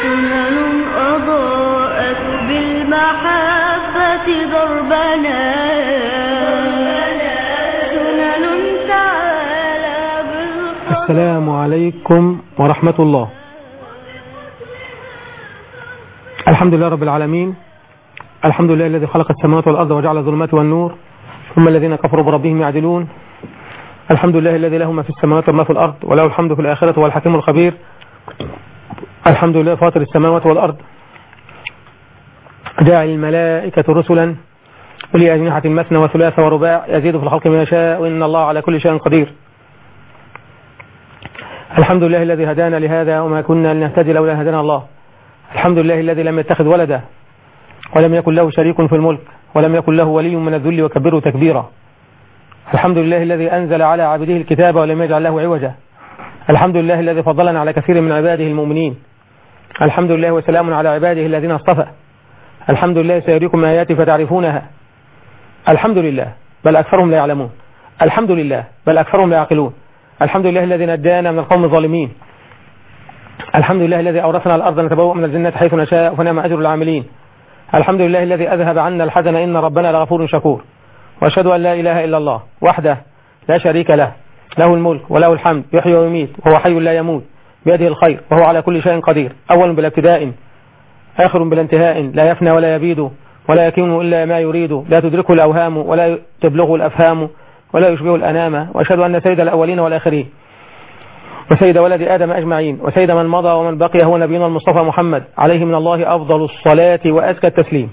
سنن أضاءت بالمحبة دربنا سنن تعالى بالقضاء السلام عليكم ورحمة الله الحمد لله رب العالمين الحمد لله الذي خلق السماوات والأرض وجعل الظلمات والنور ثم الذين كفروا بربهم يعدلون الحمد لله الذي له ما في السماوات وما في الأرض وله الحمد في الآخرة هو الحكيم الخبير الحمد لله فاطر السماوات والأرض جاعل الملائكة رسلا ولي أجنحة مثنى وثلاث ورباع يزيد في الخلق ما يشاء وإن الله على كل شيء قدير الحمد لله الذي هدانا لهذا وما كنا لنهتدي لولا هدانا الله الحمد لله الذي لم يتخذ ولدا ولم يكن له شريك في الملك ولم يكن له ولي من الذل وكبره تكبيرا الحمد لله الذي أنزل على عبده الكتاب ولم يجعل له عوجا الحمد لله الذي فضلنا على كثير من عباده المؤمنين الحمد لله وسلام على عباده الذين اصطفى الحمد لله سيريكم آياتي فتعرفونها الحمد لله بل أكثرهم لا يعلمون الحمد لله بل أكثرهم لا يعقلون الحمد لله الذي نجانا من القوم الظالمين الحمد لله الذي أورثنا الأرض نتبوأ من الجنة حيث نشاء فنعم أجر العاملين الحمد لله الذي أذهب عنا الحزن إن ربنا لغفور شكور وأشهد أن لا إله إلا الله وحده لا شريك له له الملك وله الحمد يحيي ويميت وهو حي لا يموت بيده الخير وهو على كل شيء قدير أول بلا ابتداء آخر بلا انتهاء لا يفنى ولا يبيد ولا يكون إلا ما يريد لا تدركه الأوهام ولا تبلغه الأفهام ولا يشبه الأنام وأشهد أن سيد الأولين والآخرين وسيد ولد آدم أجمعين وسيد من مضى ومن بقي هو نبينا المصطفى محمد عليه من الله أفضل الصلاة وأزكى التسليم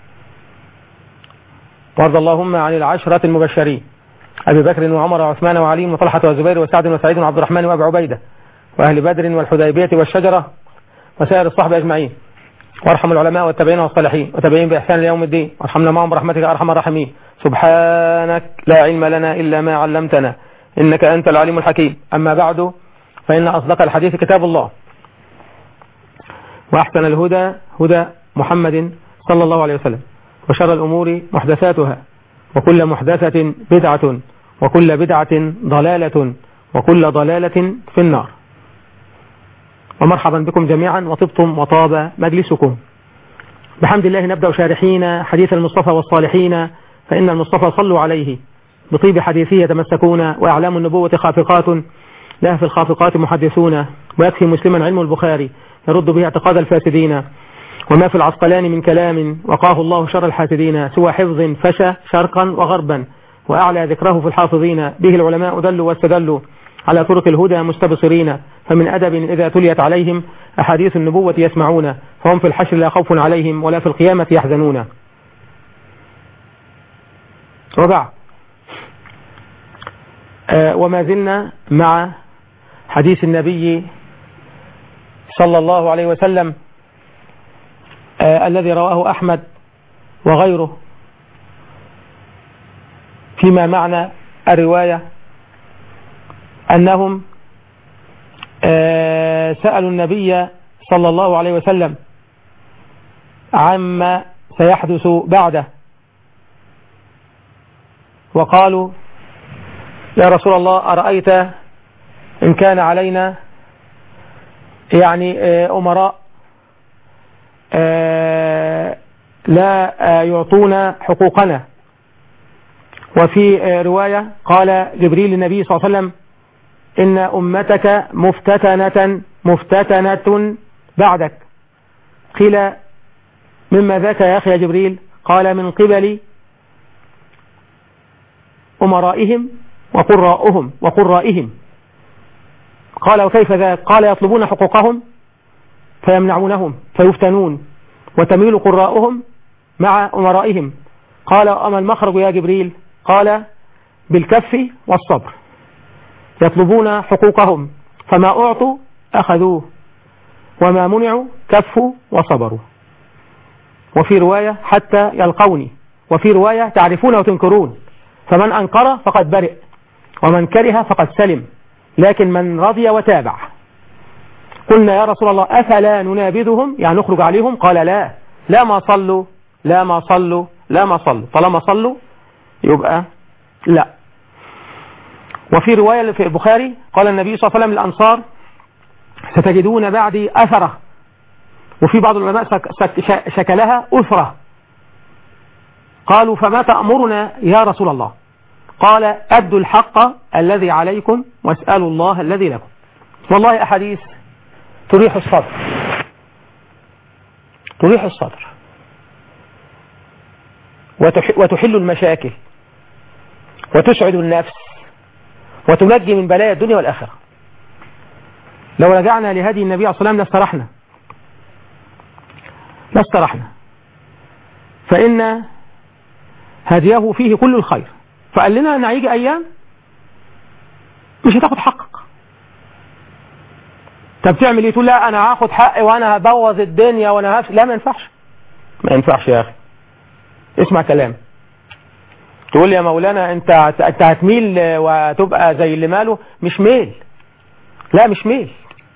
وارض اللهم عن العشرة المبشرين أبي بكر وعمر وعثمان وعلي وطلحة وزبير وسعد وسعيد وعبد الرحمن وأبي عبيدة وأهل بدر والحديبية والشجرة وسائر الصحبة أجمعين وارحم العلماء والتابعين والصالحين وتابعين بإحسان ليوم الدين وارحمنا معهم برحمتك أرحم الراحمين سبحانك لا علم لنا إلا ما علمتنا إنك أنت العليم الحكيم أما بعد فإن أصدق الحديث كتاب الله وأحسن الهدى هدى محمد صلى الله عليه وسلم وشر الأمور محدثاتها وكل محدثة بدعة وكل بدعة ضلالة وكل ضلالة في النار ومرحبا بكم جميعا وطبتم وطاب مجلسكم بحمد الله نبدأ شارحين حديث المصطفى والصالحين فإن المصطفى صلوا عليه بطيب حديثه يتمسكون وأعلام النبوة خافقات لا في الخافقات محدثون ويكفي مسلما علم البخاري يرد به اعتقاد الفاسدين وما في العسقلان من كلام وقاه الله شر الحاسدين سوى حفظ فشى شرقا وغربا وأعلى ذكره في الحافظين به العلماء دلوا واستدلوا على طرق الهدى مستبصرين فمن أدب إذا تليت عليهم أحاديث النبوة يسمعون فهم في الحشر لا خوف عليهم ولا في القيامة يحزنون وبعد آه وما زلنا مع حديث النبي صلى الله عليه وسلم آه الذي رواه أحمد وغيره فيما معنى الرواية أنهم آه سألوا النبي صلى الله عليه وسلم عما سيحدث بعده وقالوا يا رسول الله أرأيت إن كان علينا يعني أمراء لا يعطون حقوقنا وفي رواية قال جبريل للنبي صلى الله عليه وسلم إن أمتك مفتتنة مفتتنة بعدك قيل مما ذاك يا أخي يا جبريل قال من قبل أمرائهم وقراؤهم وقرائهم قال وكيف ذاك قال يطلبون حقوقهم فيمنعونهم فيفتنون وتميل قراؤهم مع أمرائهم قال أما المخرج يا جبريل قال بالكف والصبر يطلبون حقوقهم فما أعطوا أخذوه وما منعوا كفوا وصبروا وفي رواية حتى يلقوني وفي رواية تعرفون وتنكرون فمن أنكر فقد برئ ومن كره فقد سلم لكن من رضي وتابع قلنا يا رسول الله أفلا ننابذهم يعني نخرج عليهم قال لا لا ما صلوا لا ما صلوا لا ما صلوا طالما صلوا يبقى لا وفي رواية في البخاري قال النبي صلى الله عليه وسلم للأنصار ستجدون بعدي أثرة وفي بعض العلماء سك سك ش- شكلها أسرة قالوا فما تأمرنا يا رسول الله قال أدوا الحق الذي عليكم واسألوا الله الذي لكم والله أحاديث تريح الصدر تريح الصدر وتح وتحل المشاكل وتسعد النفس وتنجي من بلايا الدنيا والآخرة لو رجعنا لهدي النبي عليه الصلاة والسلام لاسترحنا لاسترحنا فإن هديه فيه كل الخير فقال لنا ان هيجي ايام مش هتاخد حقك طب تعمل ايه تقول لا انا هاخد حقي وانا هبوظ الدنيا وانا هفش لا ما ينفعش ما ينفعش يا اخي اسمع كلام تقول لي يا مولانا انت انت هتميل وتبقى زي اللي ماله مش ميل لا مش ميل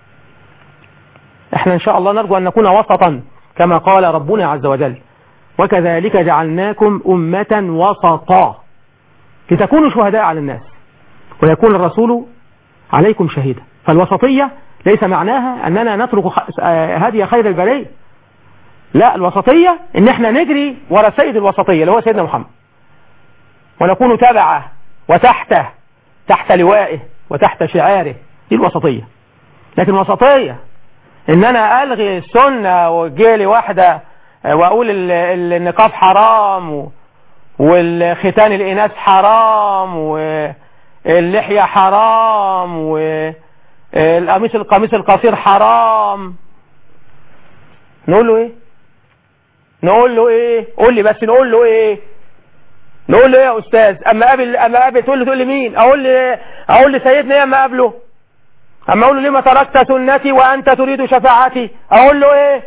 احنا ان شاء الله نرجو ان نكون وسطا كما قال ربنا عز وجل وكذلك جعلناكم أمة وسطا لتكونوا شهداء على الناس ويكون الرسول عليكم شهيدا فالوسطية ليس معناها أننا نترك خ- آه، هدي خير البرية لا الوسطية ان احنا نجري ورا سيد الوسطية اللي هو سيدنا محمد ونكون تبعه وتحته تحت لوائه وتحت شعاره دي الوسطية لكن الوسطية ان انا الغي السنة وجيلي واحدة آه، واقول ال- ال- النقاب حرام و- والختان الاناث حرام واللحية حرام والقميص القميص القصير حرام نقول له ايه نقول له ايه قول لي بس نقول له ايه نقول له ايه يا استاذ اما قابل اما قابل تقول له تقول لي مين اقول لي اقول لسيدنا ايه اما قابله اما اقول له لما تركت سنتي وانت تريد شفاعتي اقول له ايه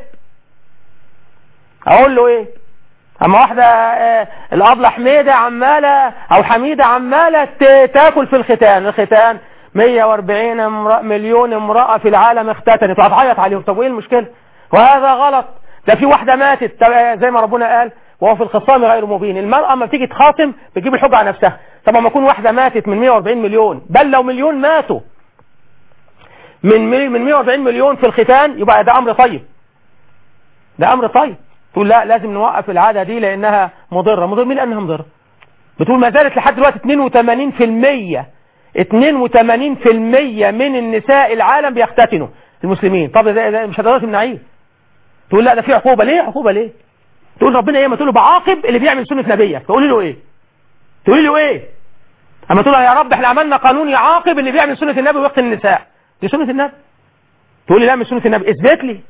اقول له ايه اما واحدة آه، الابلة حميدة عمالة او حميدة عمالة ت- تاكل في الختان الختان 140 امرأة مليون امرأة في العالم اختتنت وهتعيط عليهم طب وايه المشكلة وهذا غلط ده في واحدة ماتت طب، آه، زي ما ربنا قال وهو في الخصام غير مبين المرأة لما بتيجي تخاصم بتجيب الحجة على نفسها طب لما يكون واحدة ماتت من 140 مليون بل لو مليون ماتوا من مي- من 140 مليون في الختان يبقى ده امر طيب ده امر طيب تقول لا لازم نوقف العادة دي لانها مضرة مضرة مين لانها مضرة بتقول ما زالت لحد دلوقتي 82% 82% من النساء العالم بيختتنوا المسلمين طب ده ده مش هتقدر تمنعيه تقول لا ده في عقوبة ليه عقوبة ليه تقول ربنا ايه ما تقول له بعاقب اللي بيعمل سنة نبيك تقول له ايه تقول له ايه اما تقول له يا رب احنا عملنا قانون يعاقب اللي بيعمل سنة النبي ويقتل النساء دي سنة النبي تقول لي لا مش سنة النبي اثبت لي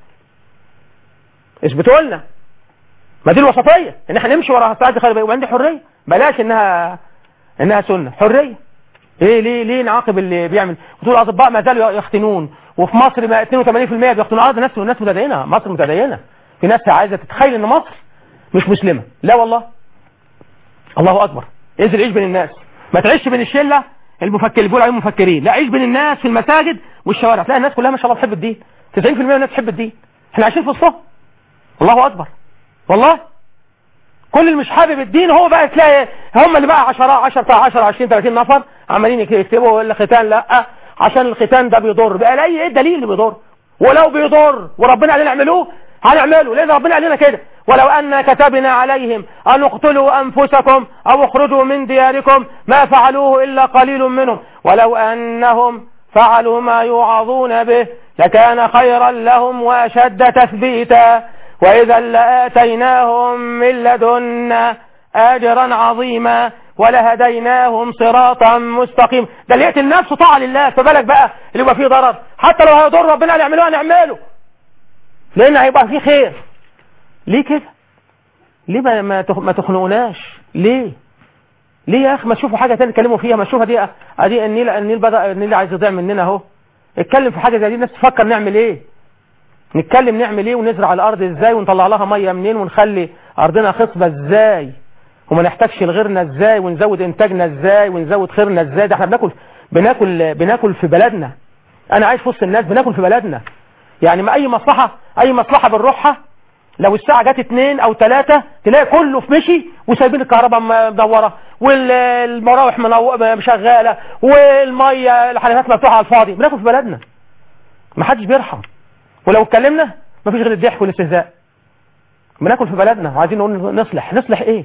اثبتوا لنا ما دي الوسطية ان احنا نمشي ورا ساعات خير يبقى عندي حرية بلاش انها انها سنة حرية ايه ليه ليه نعاقب اللي بيعمل بتقول الاطباء ما زالوا يختنون وفي مصر ما 82% بيختنون اه ده ناس ناس متدينه مصر متدينه في ناس عايزه تتخيل ان مصر مش مسلمه لا والله الله اكبر انزل عيش بين الناس ما تعيش بين الشله المفكر اللي بيقولوا عليهم مفكرين لا عيش بين الناس في المساجد والشوارع تلاقي الناس كلها ما شاء الله بتحب الدين 90% من الناس بتحب الدين احنا عايشين في وسطهم الله اكبر والله كل اللي مش حابب الدين هو بقى تلاقي هم اللي بقى 10 10 10 20 30 نفر عمالين يكتبوا الختان لا عشان الختان ده بيضر بقى لا ايه الدليل اللي بيضر ولو بيضر وربنا قال لنا اعملوه هنعمله لان ربنا قال لنا كده ولو ان كتبنا عليهم ان اقتلوا انفسكم او اخرجوا من دياركم ما فعلوه الا قليل منهم ولو انهم فعلوا ما يوعظون به لكان خيرا لهم واشد تثبيتا وإذا لآتيناهم من لدنا أجرا عظيما ولهديناهم صراطا مستقيما ده اللي يقتل نفسه طاعة لله فبالك بقى اللي يبقى فيه ضرر حتى لو هيضر ربنا نعمله هنعمله لأن هيبقى فيه خير ليه كده ليه ما ما تخ- ما تخنقوناش ليه ليه يا اخي ما تشوفوا حاجة تانية تتكلموا فيها ما تشوفها دي ادي النيل النيل بدأ النيل عايز يضيع مننا اهو اتكلم في حاجة زي دي الناس تفكر نعمل ايه نتكلم نعمل ايه ونزرع الارض ازاي ونطلع لها ميه منين ونخلي ارضنا خصبه ازاي وما نحتاجش لغيرنا ازاي ونزود انتاجنا ازاي ونزود خيرنا ازاي ده احنا بناكل بناكل بناكل في بلدنا انا عايش في وسط الناس بناكل في بلدنا يعني ما اي مصلحه اي مصلحه بنروحها لو الساعة جت اتنين او تلاتة تلاقي كله في مشي وسايبين الكهرباء مدورة والمراوح منو- شغالة والمية الحنفيات مفتوحة على الفاضي بناكل في بلدنا محدش بيرحم ولو اتكلمنا مفيش غير الضحك والاستهزاء بناكل في بلدنا وعايزين نقول نصلح نصلح ايه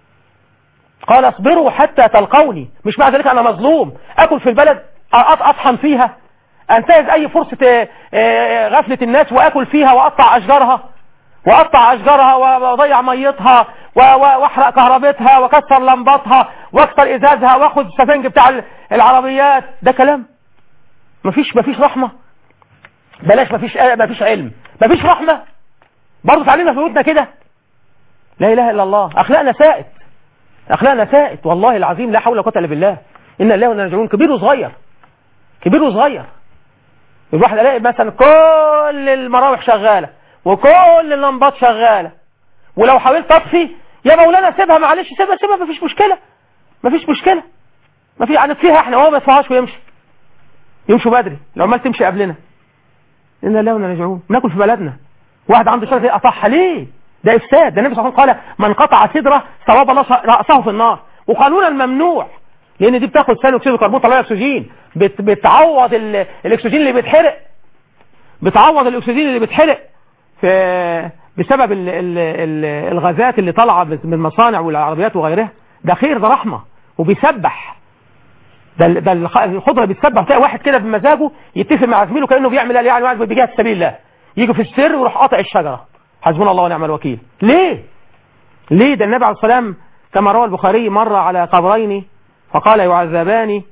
قال اصبروا حتى تلقوني مش مع ذلك انا مظلوم اكل في البلد أط- اطحن فيها انتهز اي فرصة آه، آه، غفلة الناس واكل فيها واقطع اشجارها واقطع اشجارها واضيع ميتها و- و- واحرق كهربتها واكسر لمباتها واكسر ازازها واخد السفنج بتاع ال- العربيات ده كلام مفيش مفيش رحمة بلاش مفيش آه، مفيش علم مفيش رحمة برضه تعليمنا في بيوتنا كده لا اله الا الله اخلاقنا سائت اخلاقنا سائت والله العظيم لا حول ولا قوه الا بالله ان الله وانا راجعون كبير وصغير كبير وصغير الواحد الاقي مثلا كل المراوح شغاله وكل اللمبات شغاله ولو حاولت اطفي يا مولانا سيبها معلش سيبها سيبها مفيش مشكله مفيش مشكله ما في هنطفيها احنا هو ما يطفيهاش ويمشي يمشوا بدري العمال تمشي قبلنا ان الله وانا راجعون ناكل في بلدنا واحد عنده شرط يقطعها ليه ده افساد ده النبي صلى الله عليه وسلم قال من قطع صدره صواب الله راسه في النار وقانونا ممنوع لان دي بتاخد ثاني اكسيد الكربون طلع اكسجين بت بتعوض ال- الاكسجين اللي بيتحرق بتعوض الاكسجين اللي بيتحرق في بسبب ال ال ال الغازات اللي طالعه من المصانع والعربيات وغيرها ده خير ده رحمه وبيسبح ده ال- ده الخ- الخضره بتسبح تلاقي واحد كده بمزاجه يتفق مع زميله كانه بيعمل قال يعني واحد بجهه سبيل الله يجي في السر ويروح قاطع الشجره حسبنا الله ونعم الوكيل ليه ليه ده النبي عليه الصلاه والسلام كما روى البخاري مر على قبرين فقال يعذبان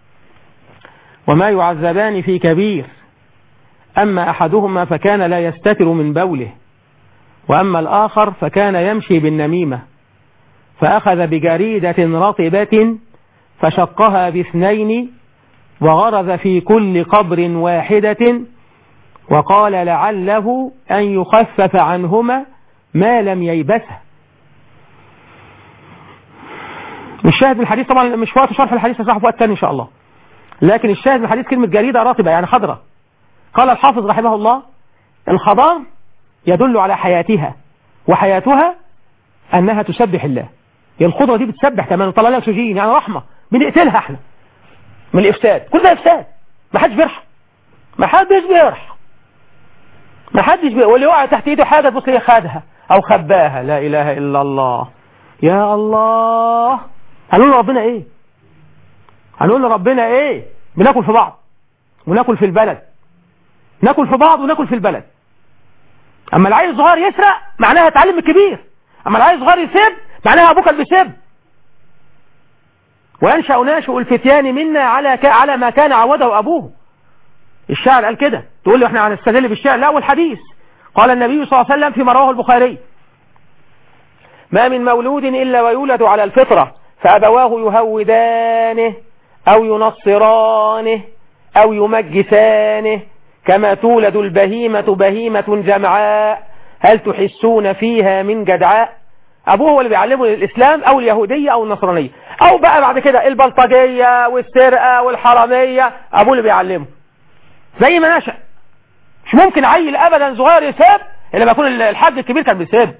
وما يعذبان في كبير أما أحدهما فكان لا يستتر من بوله وأما الآخر فكان يمشي بالنميمة فأخذ بجريدة رطبة فشقها باثنين وغرز في كل قبر واحدة وقال لعله أن يخفف عنهما ما لم ييبسه الشاهد من الحديث طبعا مش وقت شرح الحديث هشرحه في وقت تاني إن شاء الله لكن الشاهد من الحديث كلمة جريدة رطبة يعني خضرة قال الحافظ رحمه الله الخضار يدل على حياتها وحياتها أنها تسبح الله هي الخضرة دي بتسبح كمان وطلع لها أكسجين يعني رحمة بنقتلها احنا من الإفساد كل ده إفساد ما حدش بيرحم ما حدش بيرحم ما حدش بي... واللي وقع تحت ايده حاجة تبص هي خدها او خباها لا اله الا الله يا الله هنقول لربنا ايه هنقول لربنا ايه بناكل في بعض وناكل في البلد ناكل في بعض وناكل في البلد اما العيل الصغير يسرق معناها اتعلم الكبير اما العيل الصغير يسب معناها ابوك اللي بيسب وينشأ ناشئ الفتيان منا على ك... على ما كان عوده ابوه الشاعر قال كده تقول لي احنا هنستدل بالشعر لا والحديث قال النبي صلى الله عليه وسلم فيما رواه البخاري ما من مولود إلا ويولد على الفطرة فأبواه يهودانه أو ينصرانه أو يمجسانه كما تولد البهيمة بهيمة جمعاء هل تحسون فيها من جدعاء أبوه هو اللي بيعلمه الإسلام أو اليهودية أو النصرانية أو بقى بعد كده البلطجية والسرقة والحرامية أبوه اللي بيعلمه زي ما نشأ مش ممكن عيل ابدا صغير يساب الا ما يكون الحاج الكبير كان بيساب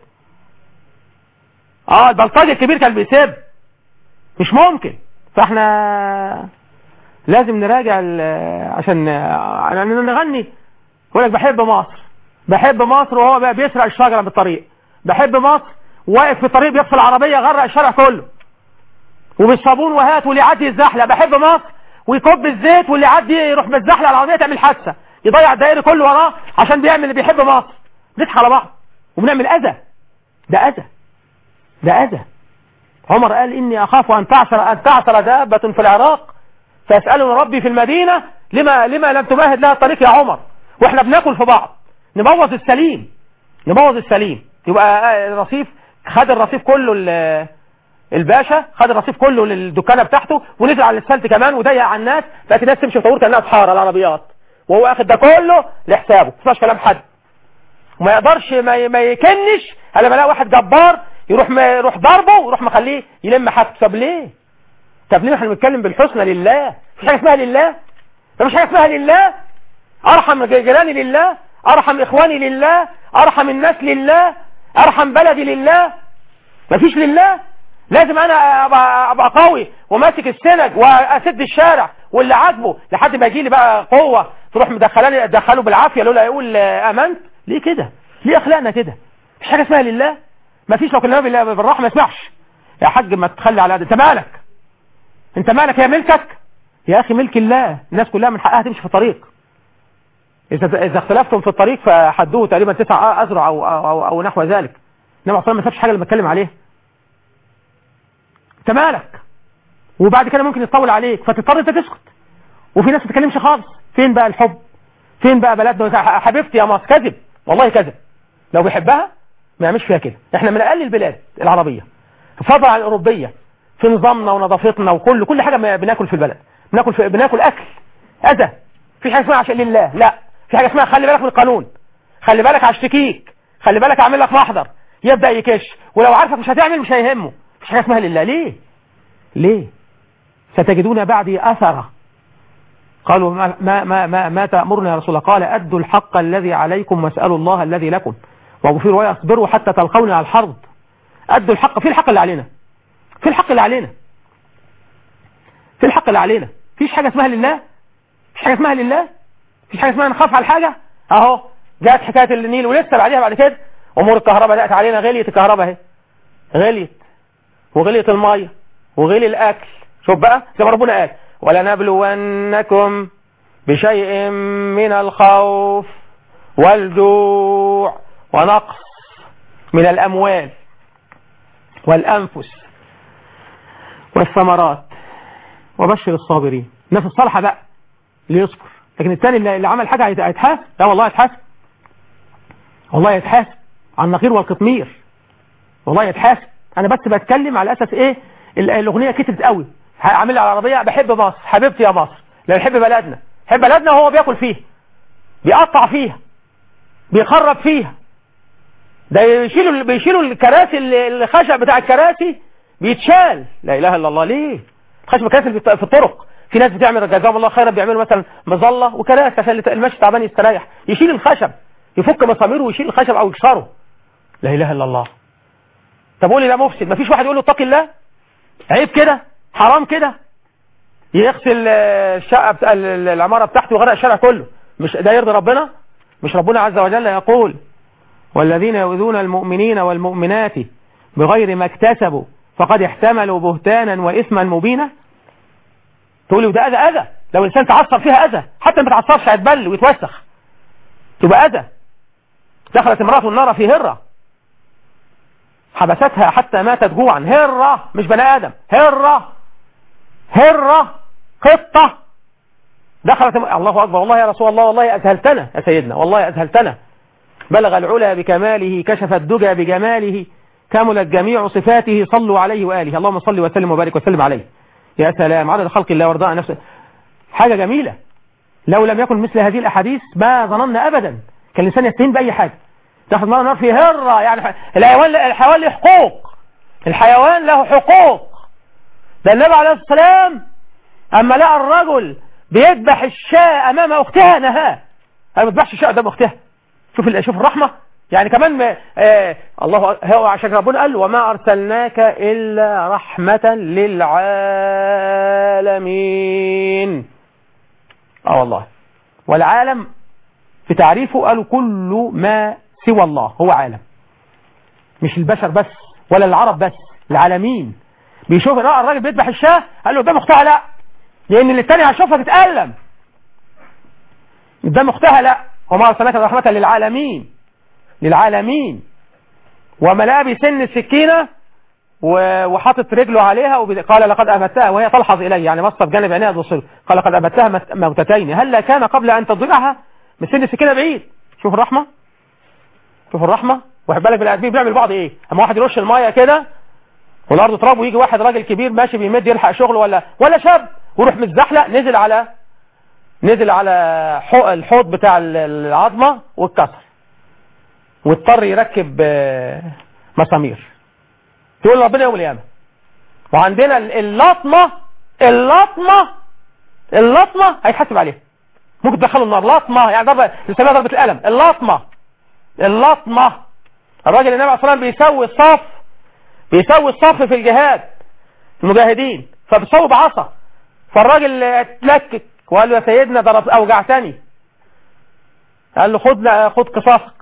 اه البلطجي الكبير كان بيساب مش ممكن فاحنا لازم نراجع ال- عشان عشان نغني يقول لك بحب مصر بحب مصر وهو بقى بيسرق الشجره بالطريق بحب مصر واقف في الطريق بيغسل العربيه غرق الشارع كله وبالصابون وهات واللي يعدي يتزحلق بحب مصر ويكب الزيت واللي يعدي يروح متزحلق على العربيه تعمل حادثه يضيع الدائري كله وراه عشان بيعمل اللي بيحب مصر نضحك على بعض وبنعمل اذى ده اذى ده اذى عمر قال اني اخاف ان تعثر ان تعثر دابه في العراق فيسالني ربي في المدينه لما لما لم تمهد لها الطريق يا عمر واحنا بناكل في بعض نبوظ السليم نبوظ السليم يبقى الرصيف خد الرصيف كله ال- الباشا خد الرصيف كله للدكانه بتاعته ونزل على الاسفلت كمان وضيق على الناس بقت الناس تمشي في طابور كانها في حاره العربيات وهو اخد ده كله لحسابه ما كلام حد وما يقدرش ما ي- ما يكنش الا ما يلاقي واحد جبار يروح ما يروح ضربه ويروح مخليه يلم حاجته طب ليه طب ليه احنا بنتكلم بالحسنى لله مفيش حاجه اسمها لله مفيش حاجه اسمها لله ارحم جيراني لله ارحم اخواني لله ارحم الناس لله ارحم بلدي لله مفيش لله لازم انا ابقى, أبقى قوي وماسك السند واسد الشارع واللي عاجبه لحد ما يجي لي بقى قوه تروح مدخلاني ادخله بالعافيه لولا يقول آه، امنت ليه كده ليه اخلاقنا كده مفيش حاجه اسمها لله مفيش لو كلمه بالله بالراحه ما يسمعش يا حاج ما تخلي على ده انت مالك انت مالك هي ملكك يا اخي ملك الله الناس كلها من حقها تمشي في الطريق اذا اذا اختلفتم في الطريق فحدوه تقريبا تسع ازرع او او, أو, أو نحو ذلك انما اصلا ما سابش حاجه اللي بتكلم عليها انت مالك وبعد كده ممكن يتطول عليك فتضطر انت تسكت وفي ناس ما تتكلمش خالص فين بقى الحب فين بقى بلدنا حبيبتي يا مصر كذب والله كذب لو بيحبها ما يعملش فيها كده احنا من اقل البلاد العربيه فضل عن الاوروبيه في نظامنا ونظافتنا وكل كل حاجه ما بناكل في البلد بناكل في بناكل اكل اذى في حاجه اسمها عشان لله لا في حاجه اسمها خلي بالك من القانون خلي بالك هشتكيك خلي بالك اعمل لك محضر يبدا يكش ولو عارفك مش هتعمل مش هيهمه مش حاجه اسمها لله ليه ليه ستجدون بعدي اثره قالوا ما ما ما ما, ما تأمرنا يا رسول الله قال أدوا الحق الذي عليكم واسألوا الله الذي لكم وفي رواية اصبروا حتى تلقوني على الحرب أدوا الحق في الحق اللي علينا في الحق اللي علينا في الحق اللي علينا فيش حاجة اسمها لله فيش حاجة اسمها لله فيش حاجة اسمها نخاف على الحاجة اهو جات حكاية النيل ولسه بعديها بعد كده امور الكهرباء دقت علينا غليت الكهرباء اهي غليت وغليت المية وغلي الاكل شوف بقى زي ما ربنا قال ولنبلونكم بشيء من الخوف والجوع ونقص من الأموال والأنفس والثمرات وبشر الصابرين الناس الصالحة بقى اللي يصبر لكن الثاني اللي اللي عمل حاجة هيتحاسب لا والله يتحاسب والله يتحاسب عن النقير والقطمير والله يتحاسب انا بس بتكلم على اساس ايه الاغنيه كتبت قوي هعمل على العربيه بحب مصر حبيبتي يا مصر لا يحب بلدنا يحب بلدنا وهو بياكل فيها بيقطع فيها بيخرب فيها ده يشيلوا بيشيلوا الكراسي الخشب بتاع الكراسي بيتشال لا اله الا الله ليه الخشب الكراسي في الطرق في ناس بتعمل جزاهم الله خيرا بيعملوا مثلا مظله وكراسي عشان المشي تعبان يستريح يشيل الخشب يفك مساميره ويشيل الخشب او يكسره لا اله الا الله طب قولي لا مفسد مفيش واحد يقول له اتقي الله عيب كده حرام كده يغسل الشقه بتاع العماره بتاعته ويغرق الشارع كله مش ده يرضي ربنا مش ربنا عز وجل يقول والذين يؤذون المؤمنين والمؤمنات بغير ما اكتسبوا فقد احتملوا بهتانا واثما مبينا تقولي وده اذى اذى لو الانسان تعصب فيها اذى حتى ما تعصبش هيتبل ويتوسخ تبقى اذى دخلت امراه النار في هره حبستها حتى ماتت جوعا هره مش بني ادم هره هره قطه دخلت الله اكبر والله يا رسول الله والله اذهلتنا يا سيدنا والله اذهلتنا بلغ العلا بكماله كشف الدجى بجماله كملت جميع صفاته صلوا عليه واله اللهم صل وسلم وبارك وسلم عليه يا سلام عدد خلق الله وارضاء نفسه حاجه جميله لو لم يكن مثل هذه الاحاديث ما ظننا ابدا كان الانسان يستهين باي حاجه تاخذ مره نار في هره يعني الحيوان الحيوان له حقوق الحيوان له حقوق ده النبي عليه الصلاه والسلام اما لقى الرجل بيذبح الشاة امام اختها نهاه انا ما بذبحش الشاة قدام اختها شوف شوف الرحمه يعني كمان ما آه الله هو عشان ربنا قال وما ارسلناك الا رحمه للعالمين اه والله والعالم في تعريفه قالوا كل ما سوى الله هو عالم مش البشر بس ولا العرب بس العالمين بيشوف لا الراجل بيذبح الشاه قال له قدام اختها لا لان اللي التاني هيشوفها تتألم قدام اختها لا وما ارسلناك رحمة للعالمين للعالمين وملأ بسن السكينة وحاطط رجله عليها وقال لقد أبتها وهي تلحظ إلي يعني بصت بجانب عينيها تبصر قال لقد أبتها موتتين هل كان قبل أن تضرعها من سن السكينة بعيد شوف الرحمة شوف الرحمة واحد بالك بالأدمين بيعمل بعض إيه أما واحد يرش المية كده والأرض تراب ويجي واحد راجل كبير ماشي بيمد يلحق شغله ولا ولا شاب ويروح متزحلق نزل على نزل على الحوض بتاع العظمة واتكسر واضطر يركب مسامير تقول ربنا يوم القيامة وعندنا اللطمة اللطمة اللطمة هيتحاسب عليها ممكن تدخله النار لطمة يعني ضربة نسميها ضربة القلم اللطمة اللطمة الراجل النبي عليه الصلاة والسلام بيسوي الصف بيسوي الصف في الجهاد المجاهدين فبيسوي بعصا فالراجل اتلكك وقال له يا سيدنا ضرب اوجعتني قال له خد خد قصاصك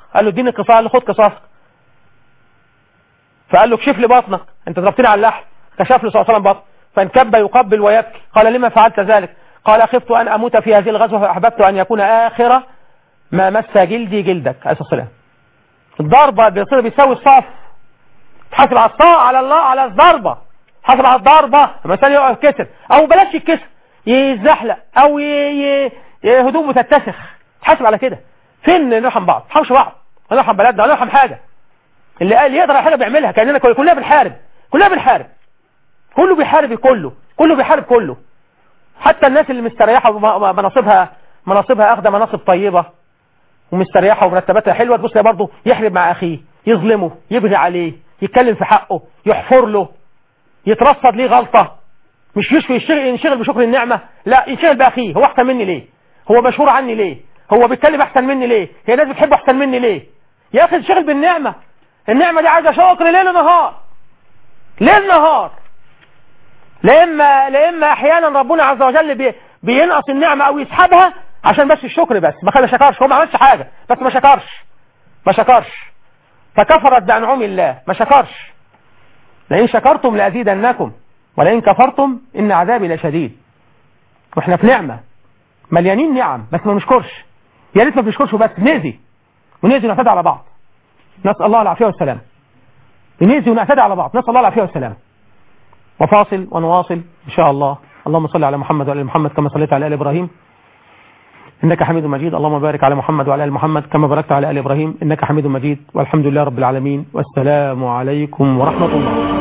قال له اديني قصاص قال له خد قصاصك فقال له اكشف لي بطنك انت ضربتني على اللحم كشف له صلى الله عليه وسلم بطن فانكب يقبل ويبكي قال لما فعلت ذلك قال خفت ان اموت في هذه الغزوه فاحببت ان يكون اخر ما مس جلدي جلدك عليه الصلاه والسلام الضربه بيصير بيساوي الصف تحاسب على الصاع على الله على الضربه حاسب على الضربه لما الانسان يقع يتكسر او بلاش يتكسر يزحلق او ي... ي... هدومه تتسخ تحاسب على كده فين نرحم بعض نرحمش بعض نرحم بلدنا نرحم حاجه اللي قال يقدر على حاجه بيعملها كاننا كل- كلنا بنحارب كلنا بنحارب كله بيحارب كله كله بيحارب كله حتى الناس اللي مستريحه ومناصبها مناصبها اخده مناصب طيبه ومستريحه ومرتباتها حلوه تبص تلاقي برضه يحرب مع اخيه يظلمه يبغي عليه يتكلم في حقه يحفر له يترصد ليه غلطه مش يشفي يشتغل ينشغل بشكر النعمه لا ينشغل باخيه هو احسن مني ليه هو مشهور عني ليه هو بيتكلم احسن مني ليه هي الناس بتحبه احسن مني ليه يا اخي انشغل بالنعمه النعمه دي عايزه شكر ليل ونهار ليل نهار لإما لإما أحيانا ربنا عز وجل بي بينقص النعمة أو يسحبها عشان بس الشكر بس ما خلى شكرش هو ما عملش حاجة بس ما شكرش ما شكرش فكفرت بأنعم الله ما شكرش لئن شكرتم لأزيدنكم ولئن كفرتم إن عذابي لشديد واحنا في نعمة مليانين نعم بس ما نشكرش يا ريت ما بنشكرش بس نأذي ونأذي ونعتدي على بعض نسأل الله العافية والسلام بنأذي ونعتدي على بعض نسأل الله العافية والسلام وفاصل ونواصل إن شاء الله اللهم صل على محمد وعلى آل محمد كما صليت على آل إبراهيم إنك حميد مجيد اللهم بارك على محمد وعلى آل محمد كما باركت على آل إبراهيم إنك حميد مجيد والحمد لله رب العالمين والسلام عليكم ورحمة الله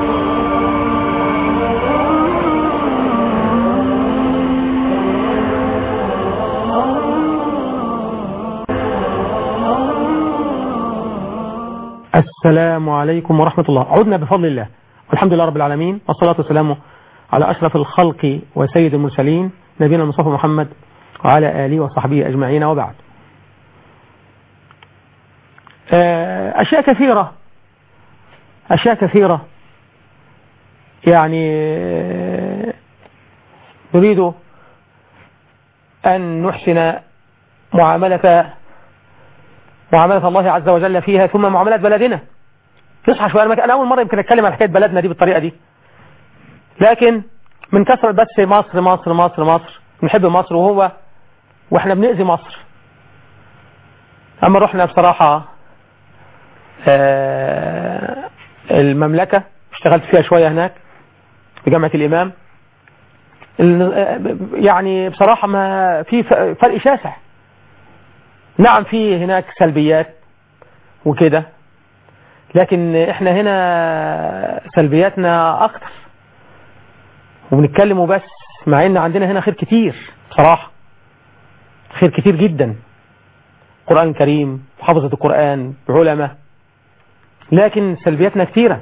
السلام عليكم ورحمة الله عدنا بفضل الله والحمد لله رب العالمين والصلاة والسلام على أشرف الخلق وسيد المرسلين نبينا المصطفى محمد وعلى آله وصحبه أجمعين وبعد آه، أشياء كثيرة أشياء كثيرة يعني آه، نريد أن نحسن معاملة معاملة الله عز وجل فيها ثم معاملة بلدنا تصحى شوية أنا أول مرة يمكن أتكلم عن حكاية بلدنا دي بالطريقة دي لكن من كثرة بس مصر مصر مصر مصر نحب مصر وهو واحنا بنأذي مصر أما رحنا بصراحة آه، المملكة اشتغلت فيها شوية هناك في جامعة الإمام ال- آه، يعني بصراحة ما في ف- فرق شاسع نعم في هناك سلبيات وكده لكن احنا هنا سلبياتنا اكتر وبنتكلم وبس مع ان عندنا هنا خير كتير بصراحة خير كتير جدا قرآن كريم حفظة القرآن علماء لكن سلبياتنا كتيرة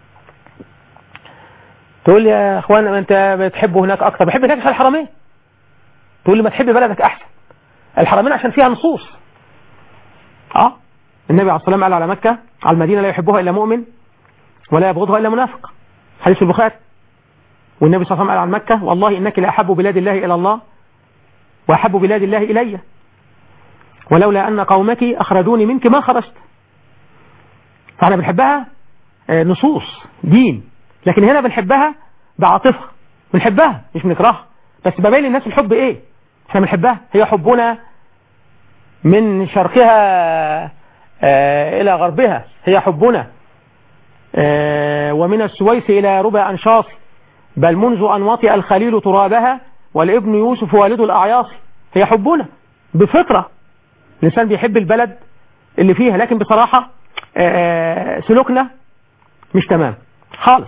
تقول لي يا اخوان ما انت بتحبه هناك اكتر بحب هناك عشان الحرمين تقول لي ما تحب بلدك احسن الحرمين عشان فيها نصوص اه النبي عليه الصلاه والسلام قال على مكه على المدينه لا يحبها الا مؤمن ولا يبغضها الا منافق حديث البخاري والنبي صلى الله عليه وسلم قال عن مكه والله انك لاحب بلاد الله الى الله واحب بلاد الله الي ولولا ان قومك اخرجوني منك ما خرجت فاحنا بنحبها آه، نصوص دين لكن هنا بنحبها بعاطفه بنحبها مش بنكرهها بس ببين للناس الحب ايه احنا بنحبها هي حبنا من شرقها آه، إلى غربها هي حبنا آه، ومن السويس إلى ربع أنشاص بل منذ أن وطئ الخليل ترابها والابن يوسف والد الأعياص هي حبنا بفطرة الإنسان بيحب البلد اللي فيها لكن بصراحة آه، سلوكنا مش تمام خالص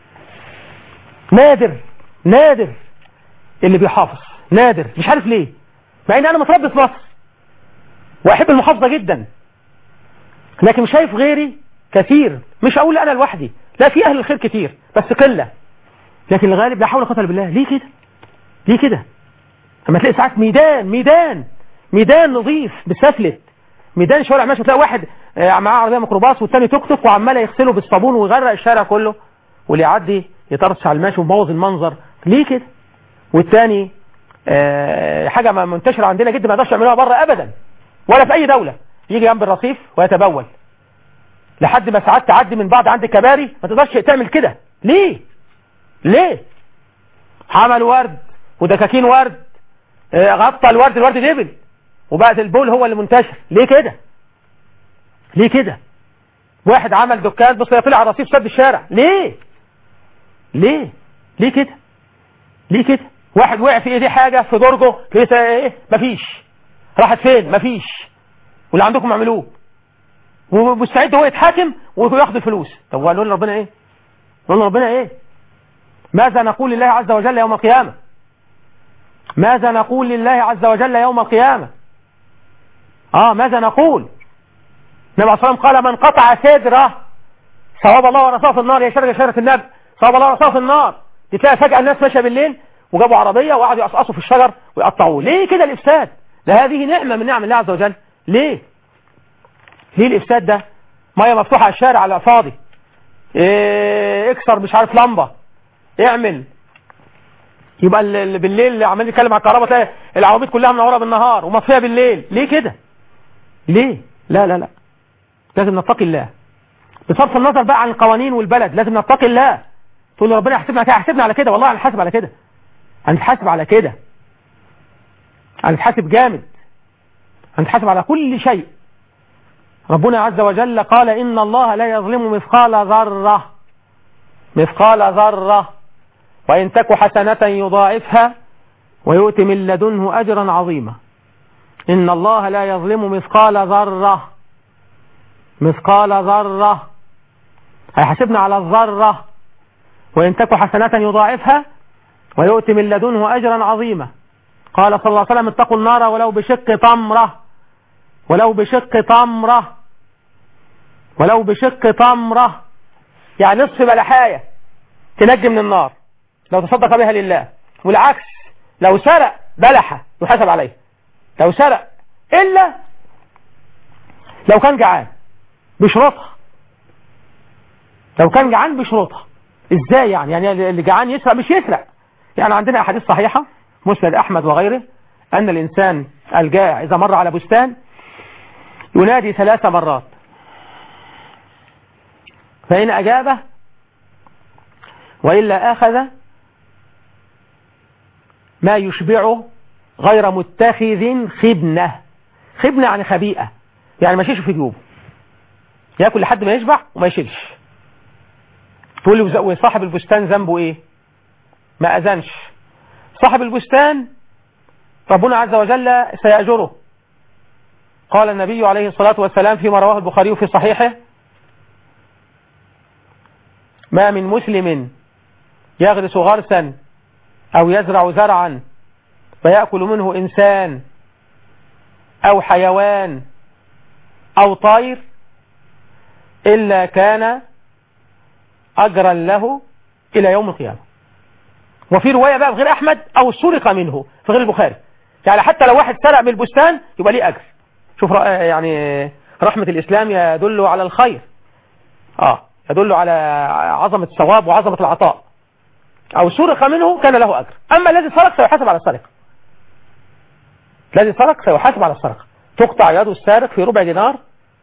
نادر نادر اللي بيحافظ نادر مش عارف ليه مع ان انا متربي في مصر واحب المحافظه جدا لكن شايف غيري كثير مش اقول انا لوحدي لا في اهل الخير كتير بس قله لكن الغالب لا حول ولا قوه الا بالله ليه كده ليه كده اما تلاقي ساعات ميدان ميدان ميدان نظيف بسفلت ميدان شوارع ماشي تلاقي واحد آه، معاه عربيه ميكروباص والتاني توك توك وعمال يغسله بالصابون ويغرق الشارع كله واللي يعدي يطرش على الماشي ومبوظ المنظر ليه كده والتاني آه، حاجة ما منتشرة عندنا جدا ما يقدرش يعملوها بره أبدا ولا في أي دولة يجي جنب الرصيف ويتبول لحد ما ساعات تعدي من بعض عند الكباري ما تقدرش تعمل كده ليه ليه حمل ورد ودكاكين ورد آه، غطى الورد الورد دبل وبقت البول هو اللي منتشر ليه كده ليه كده واحد عمل دكان بص طلع على رصيف سد الشارع ليه ليه ليه كده ليه كده واحد وقع في ايديه حاجة في درجه لقيت ايه مفيش راحت فين مفيش واللي عندكم اعملوه ومستعد هو يتحاكم وياخد الفلوس طب وقالوا ربنا ايه قالوا ربنا ايه ماذا نقول لله عز وجل يوم القيامة ماذا نقول لله عز وجل يوم القيامة اه ماذا نقول النبي عليه الصلاة والسلام قال من قطع سدره صواب الله ورسوله في النار يا شرك شرك النبي صواب الله ورسوله في النار تلاقي فجأة الناس ماشية بالليل وجابوا عربية وقعدوا يقصقصوا في الشجر ويقطعوه ليه كده الإفساد ده هذه نعمة من نعم الله عز وجل ليه ليه الإفساد ده مية مفتوحة على الشارع على فاضي إيه اكسر مش عارف لمبة اعمل يبقى ال- ال- بالليل اللي عمال يتكلم على الكهرباء تلاقي العواميد كلها منوره بالنهار ومطفيه بالليل ليه كده ليه لا لا لا لازم نتقي الله بصرف النظر بقى عن القوانين والبلد لازم نتقي الله تقول له ربنا يحاسبنا على كده هيحاسبنا على كده والله هنحاسب على كده هنتحاسب على كده هنتحاسب جامد هنتحاسب على كل شيء ربنا عز وجل قال إن الله لا يظلم مثقال ذرة مثقال ذرة وإن تك حسنة يضاعفها ويؤتي من لدنه أجرا عظيما إن الله لا يظلم مثقال ذرة مثقال ذرة هيحاسبنا على الذرة وإن تك حسنة يضاعفها ويؤتي من لدنه أجرا عظيما قال صلى الله عليه وسلم اتقوا النار ولو بشق تمرة ولو بشق تمرة ولو بشق تمرة يعني نصف بلحاية تنجي من النار لو تصدق بها لله والعكس لو سرق بلحة يحاسب عليه لو سرق إلا لو كان جعان بشروطها لو كان جعان بشروطها ازاي يعني يعني اللي جعان يسرق مش يسرق يعني عندنا احاديث صحيحة مسند احمد وغيره ان الانسان الجائع اذا مر على بستان ينادي ثلاث مرات فإن أجابه وإلا أخذ ما يشبعه غير متخذ خبنة خبنة يعني خبيئة يعني ما يشيش في جيوبه ياكل لحد ما يشبع وما يشيلش تقول لي وز- وصاحب البستان ذنبه ايه ما اذنش صاحب البستان ربنا عز وجل سيأجره قال النبي عليه الصلاة والسلام فيما رواه البخاري في صحيحه ما من مسلم يغرس غرسا أو يزرع زرعا فيأكل منه إنسان أو حيوان أو طير إلا كان أجرا له إلى يوم القيامة وفي رواية بقى غير أحمد أو سرق منه في غير البخاري يعني حتى لو واحد سرق من البستان يبقى ليه أجر شوف رأ- يعني رحمة الإسلام يدل على الخير آه يدل على عظمة الثواب وعظمة العطاء أو سرق منه كان له أجر أما الذي سرق سيحاسب على السرقة الذي سرق سيحاسب على السرقة تقطع يد السارق في ربع دينار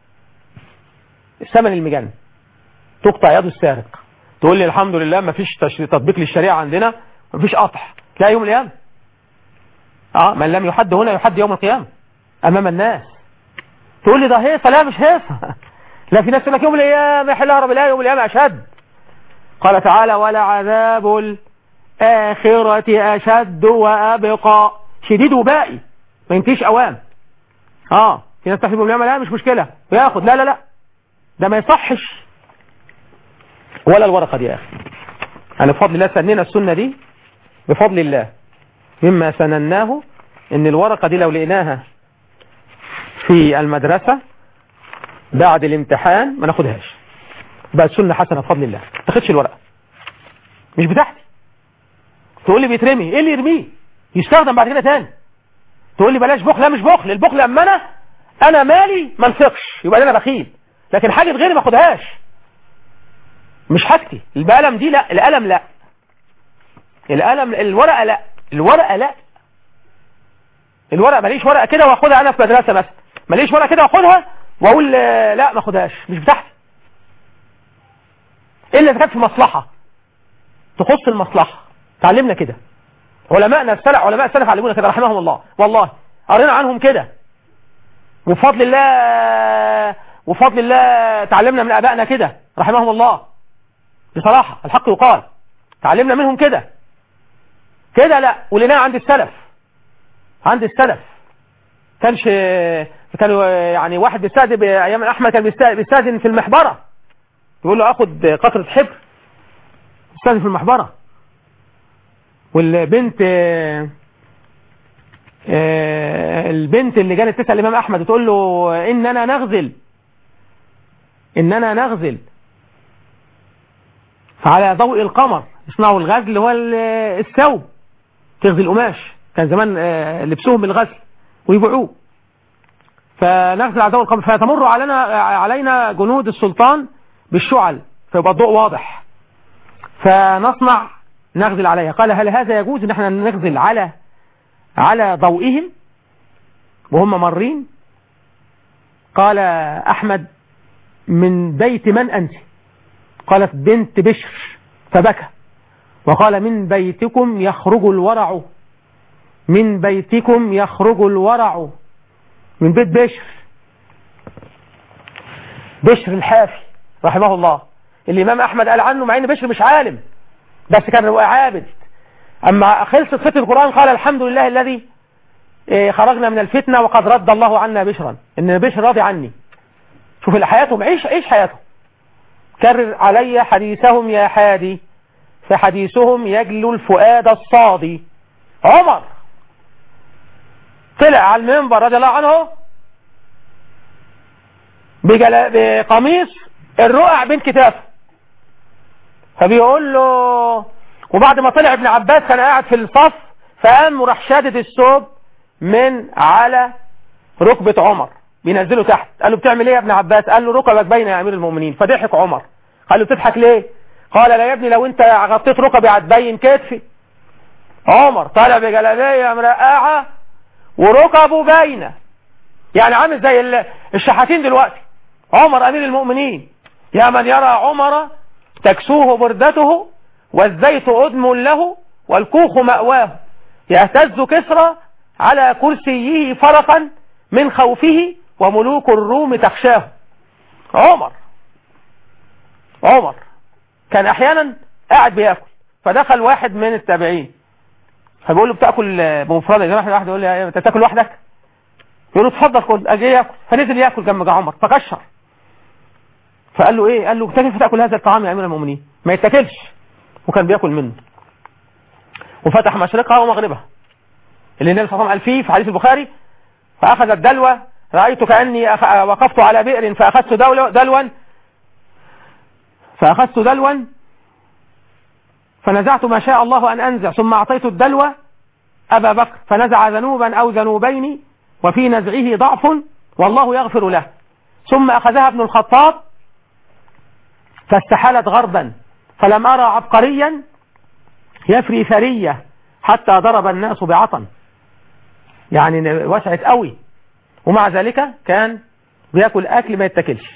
ثمن المجن تقطع يد السارق تقول لي الحمد لله ما فيش تش- تطبيق للشريعة عندنا ما فيش قطع لا يوم القيامة اه من لم يحد هنا يحد يوم القيامة امام الناس تقول لي ده هيصة لا مش هيصة لا في ناس تقول لك يوم القيامة يحلها رب الله يوم القيامة اشد قال تعالى ولا عذاب الآخرة أشد وأبقى شديد وباقي ما ينتهيش أوام اه في ناس تحسب القيامة لا مش مشكلة وياخد لا لا لا ده ما يصحش ولا الورقة دي يا أخي يعني بفضل الله سننا السنة دي بفضل الله مما سنناه ان الورقة دي لو لقيناها في المدرسة بعد الامتحان ما ناخدهاش بقت سنة حسنة بفضل الله ما تاخدش الورقة مش بتاعتي تقول لي بيترمي ايه اللي يرميه يستخدم بعد كده تاني تقول لي بلاش بخل لا مش بخل البخل اما انا انا مالي ما انفقش يبقى انا بخيل لكن حاجة غيري ما اخدهاش مش حاجتي القلم دي لا القلم لا القلم الورقة لا الورقة لا الورقة ماليش ورقة كده واخدها انا في مدرسة مثلا ماليش ورقة كده واخدها واقول آه، لا ما اخدهاش مش بتاعتي الا اذا كانت في مصلحه تخص المصلحه تعلمنا كده علماءنا السلف علماء السلف علمونا كده رحمهم الله والله قرينا عنهم كده وبفضل الله وبفضل الله تعلمنا من ابائنا كده رحمهم الله بصراحه الحق يقال تعلمنا منهم كده كده لا ولناها عند السلف عند السلف كانش كانوا يعني واحد بيستأذن ايام احمد كان بيست- بيستأذن في المحبره يقول له اخد قطره حبر يستأذن في المحبره والبنت آه، آه، البنت اللي جالت تسأل الإمام أحمد وتقول له إننا نغزل إننا نغزل فعلى ضوء القمر يصنعوا الغزل هو ال- الثوب تغزل قماش كان زمان آه، لبسهم بالغزل ويبيعوه فنغزل على ضوء القمر فتمر علينا علينا جنود السلطان بالشعل فيبقى الضوء واضح فنصنع نغزل عليها قال هل هذا يجوز ان احنا نغزل على على ضوئهم وهم مارين قال احمد من بيت من انت قالت بنت بشر فبكى وقال من بيتكم يخرج الورع من بيتكم يخرج الورع من بيت بشر بشر الحافي رحمه الله الامام احمد قال عنه مع ان بشر مش عالم بس كان هو عابد أما خلصت فتنة القرآن قال الحمد لله الذي إيه، خرجنا من الفتنة وقد رد الله عنا بشرا إن بشر راضي عني شوف اللي حياتهم عيش عيش حياتهم كرر علي حديثهم يا حادي فحديثهم يجلو الفؤاد الصادي عمر طلع على المنبر رضي الله عنه بجلا- بقميص الرقع بين كتافه فبيقول له وبعد ما طلع ابن عباس كان قاعد في الصف فقام وراح شادد الثوب من على ركبة عمر بينزله تحت قال له بتعمل ايه يا ابن عباس قال له ركبك باينه يا امير المؤمنين فضحك عمر قال له بتضحك ليه قال لا يا ابني لو انت غطيت ركبي هتبين كتفي عمر طالع بجلابيه مرقعه وركبه باينه يعني عامل زي ال- الشحاتين دلوقتي عمر امير المؤمنين يا من يرى عمر تكسوه بردته والزيت أدم له والكوخ مأواه يهتز كسرى على كرسيه فرقا من خوفه وملوك الروم تخشاه عمر عمر كان احيانا قاعد بياكل فدخل واحد من التابعين فبيقول له بتاكل بمفردك زي ما واحد واحد يقول لي انت تاكل لوحدك يقول له اتفضل كل اجي ياكل فنزل ياكل جنب عمر فكشر فقال له ايه قال له كيف تاكل هذا الطعام يا امير المؤمنين ما يتاكلش وكان بياكل منه وفتح مشرقها ومغربها اللي النبي صلى الله عليه وسلم قال فيه في حديث البخاري فاخذ الدلوه رايت كاني أخ... وقفت على بئر فاخذت دلو... دلوا فاخذت دلوا فنزعت ما شاء الله ان انزع ثم اعطيت الدلوه ابا بكر فنزع ذنوبا او ذنوبين وفي نزعه ضعف والله يغفر له ثم اخذها ابن الخطاب فاستحالت غربا فلم أرى عبقريا يفري ثرية حتى ضرب الناس بعطن يعني وسعت قوي ومع ذلك كان بياكل أكل ما يتاكلش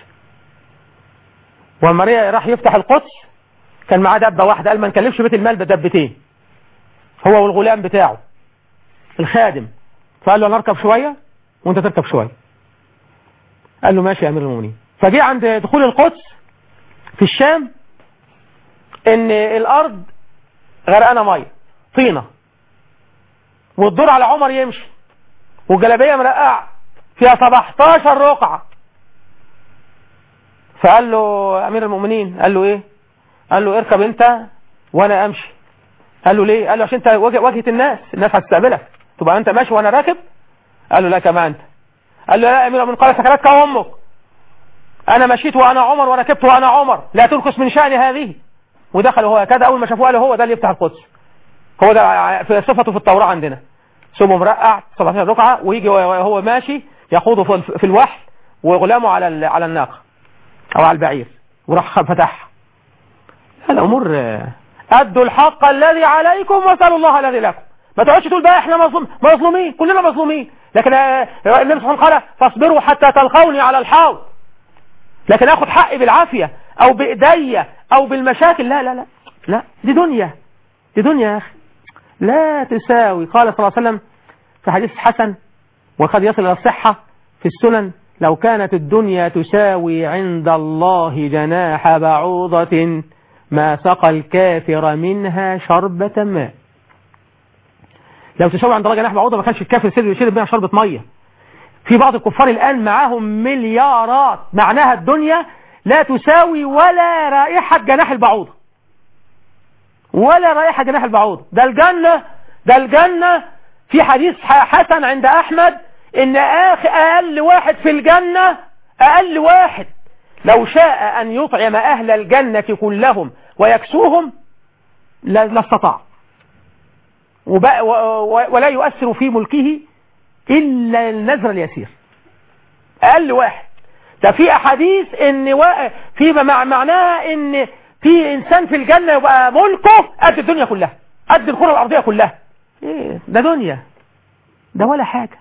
والمريا راح يفتح القدس كان معاه دبة واحدة قال ما نكلفش بيت المال بدبتين هو والغلام بتاعه الخادم فقال له انا اركب شوية وانت تركب شوية قال له ماشي يا امير المؤمنين فجي عند دخول القدس في الشام ان الارض غرقانه ميه طينه والدور على عمر يمشي والجلابيه مرقعه فيها 17 رقعه فقال له امير المؤمنين قال له ايه قال له اركب انت وانا امشي قال له ليه قال له عشان انت واجه- واجهه الناس الناس هتستقبلك تبقى انت ماشي وانا راكب قال له لا كما انت قال له لا يا امير المؤمنين قال سكرتك امك انا مشيت وانا عمر وركبت وانا عمر لا تنقص من شأن هذه ودخل هو كده اول ما شافوه قالوا هو ده اللي يفتح القدس هو ده في صفته في التوراة عندنا ثم مرقع 17 ركعة ويجي وهو ماشي يخوض في- في الوحل وغلامه على ال- على الناقة او على البعير وراح فتح الامور آه، ادوا الحق الذي عليكم واسالوا الله الذي لكم ما تقعدش تقول بقى احنا مظلوم مظلومين كلنا مظلومين لكن آه، النبي صلى الله عليه وسلم قال فاصبروا حتى تلقوني على الحوض لكن اخد حقي بالعافية او بايديا او بالمشاكل لا لا لا لا دي دنيا دي دنيا يا اخي لا تساوي قال صلى الله عليه وسلم في حديث حسن وقد يصل الى الصحة في السنن لو كانت الدنيا تساوي عند الله جناح بعوضة ما سقى الكافر منها شربة ماء لو تساوي عند الله جناح بعوضة ما كانش الكافر سر يشرب منها شربة مية في بعض الكفار الآن معاهم مليارات معناها الدنيا لا تساوي ولا رائحة جناح البعوضة ولا رائحة جناح البعوضة ده الجنة ده الجنة في حديث حسن عند أحمد إن آخ أقل واحد في الجنة أقل واحد لو شاء أن يطعم أهل الجنة كلهم ويكسوهم لا لا استطاع وبقى- و- و- ولا يؤثر في ملكه إلا النذر اليسير أقل واحد ده في أحاديث إن وا- في مع معناها إن في إنسان في الجنة يبقى ملكه قد الدنيا كلها قد الكرة الأرضية كلها إيه ده دنيا ده ولا حاجة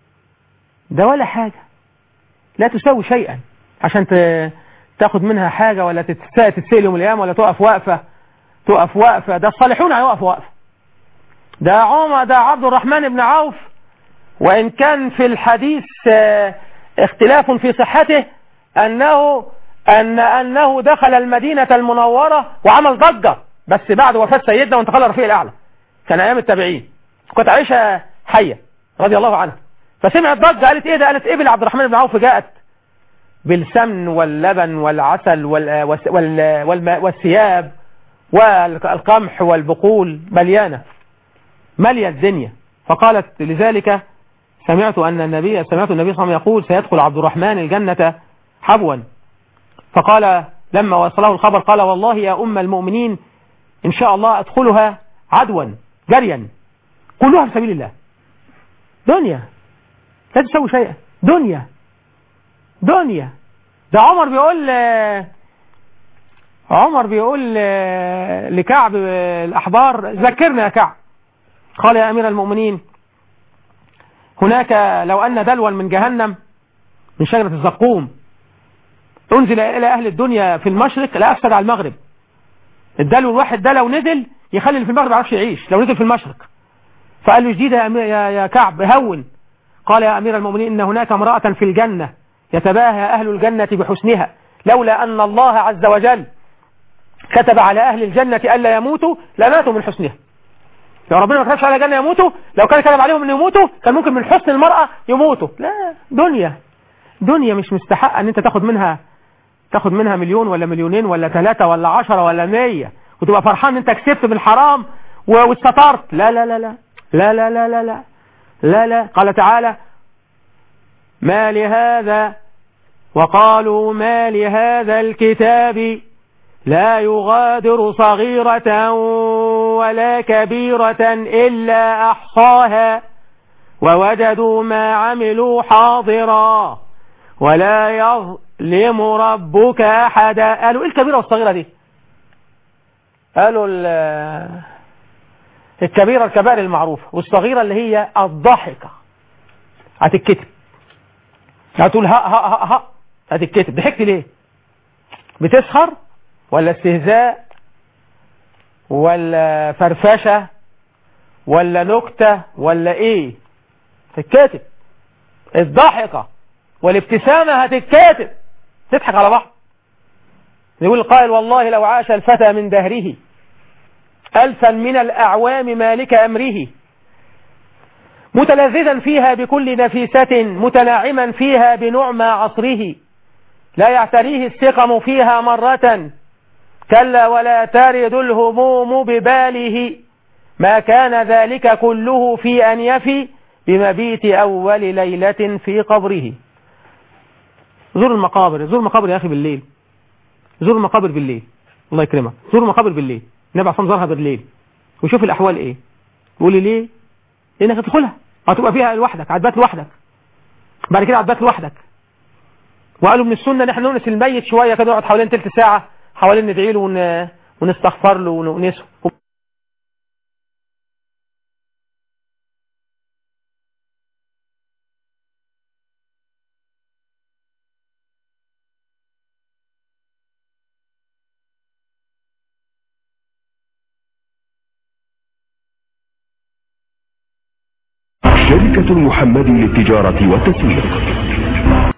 ده ولا حاجة لا تساوي شيئا عشان ت- تاخد منها حاجة ولا تتساءل تتسأل يوم القيامة ولا تقف وقفة تقف وقفة ده الصالحون هيقفوا وقفة ده عمر ده عبد الرحمن بن عوف وإن كان في الحديث آه، اختلاف في صحته أنه أن أنه دخل المدينة المنورة وعمل ضجة بس بعد وفاة سيدنا وانتقل الرفيق الأعلى كان أيام التابعين كانت عائشة حية رضي الله عنها فسمعت ضجة قالت إيه ده قالت إبل عبد الرحمن بن عوف جاءت بالسمن واللبن والعسل وال وال وال والم- والثياب والقمح والبقول مليانة مليا الدنيا فقالت لذلك سمعت أن النبي سمعت النبي صلى الله عليه وسلم يقول سيدخل عبد الرحمن الجنة حبوا فقال لما وصله الخبر قال والله يا أم المؤمنين إن شاء الله أدخلها عدوا جريا كلها في سبيل الله دنيا لا تسوي شيئا دنيا دنيا ده عمر بيقول عمر بيقول لكعب الأحبار ذكرنا يا كعب قال يا أمير المؤمنين هناك لو أن دلوا من جهنم من شجرة الزقوم أنزل إلى أهل الدنيا في المشرق لا أفسد على المغرب الدلو الواحد ده لو نزل يخلي اللي في المغرب ما يعرفش يعيش لو نزل في المشرق فقال له جديد يا, أمير يا, يا كعب هون قال يا أمير المؤمنين إن هناك امرأة في الجنة يتباهى أهل الجنة بحسنها لولا أن الله عز وجل كتب على أهل الجنة ألا يموتوا لماتوا من حسنها لو ربنا ما كتبش على الجنة يموتوا لو كان كتب عليهم أن يموتوا كان ممكن من حسن المرأة يموتوا لا دنيا دنيا مش مستحقة أن أنت تاخد منها تاخد منها مليون ولا مليونين ولا ثلاثة ولا عشرة ولا مية وتبقى فرحان أنت كسبت بالحرام واستطرت لا لا لا لا لا لا لا لا لا لا لا قال تعالى ما لهذا وقالوا ما لهذا الكتاب لا يغادر صغيرة ولا كبيرة إلا أحصاها ووجدوا ما عملوا حاضرا ولا يظلم ربك أحدا قالوا إيه الكبيرة والصغيرة دي قالوا الكبيرة الكبائر المعروفة والصغيرة اللي هي الضحكة هتتكتب هتقول ها ها ها ها هتتكتب ضحكت ليه بتسخر ولا استهزاء ولا فرفشة ولا نكتة ولا ايه هتتكتب الضحكة والابتسامة هتتكتب تضحك على بعض يقول القائل والله لو عاش الفتى من دهره ألفا من الأعوام مالك أمره متلذذا فيها بكل نفيسة متناعما فيها بنعمى عصره لا يعتريه السقم فيها مرة كلا ولا ترد الهموم بباله ما كان ذلك كله في أن يفي بمبيت أول ليلة في قبره زور المقابر زور المقابر يا أخي بالليل زور المقابر بالليل الله يكرمك زور المقابر بالليل النبي عصام زارها بالليل وشوف الأحوال إيه يقول لي ليه لأنك هتدخلها هتبقى فيها لوحدك هتبات لوحدك بعد كده هتبات لوحدك وقالوا من السنة ان احنا نونس الميت شوية كده نقعد حوالين تلت ساعة حوالين ندعي له ون... ونستغفر له ونونسه شركة المحمدي للتجارة والتسويق